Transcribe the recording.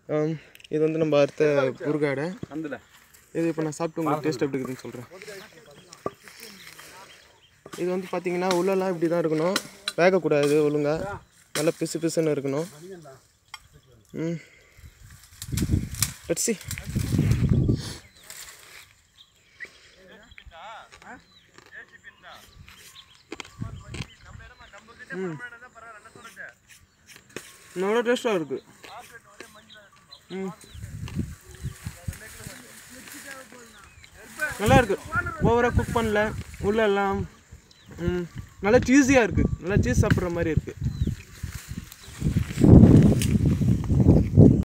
ஆம், இது வந்து நம்ம அறுத்த முருகாடை கந்துல இது இப்போ நான் சாப்பிட்டு உங்களுக்கு டேஸ்ட் எப்படி இருக்குதுன்னு சொல்கிறேன் இது வந்து பார்த்தீங்கன்னா உள்ளெல்லாம் இப்படி தான் இருக்கணும் வேகக்கூடாது ஒழுங்கா நல்லா பிசு பிசுன்னு இருக்கணும் ம் பெட்சி ம் நல்லா டேஸ்ட்டாக இருக்குது ம் நல்லா இருக்கு ஓவராக குக் பண்ணல உள்ள எல்லாம் ம் நல்லா சீஸியாக இருக்குது நல்லா சீஸ் சாப்பிட்ற மாதிரி இருக்குது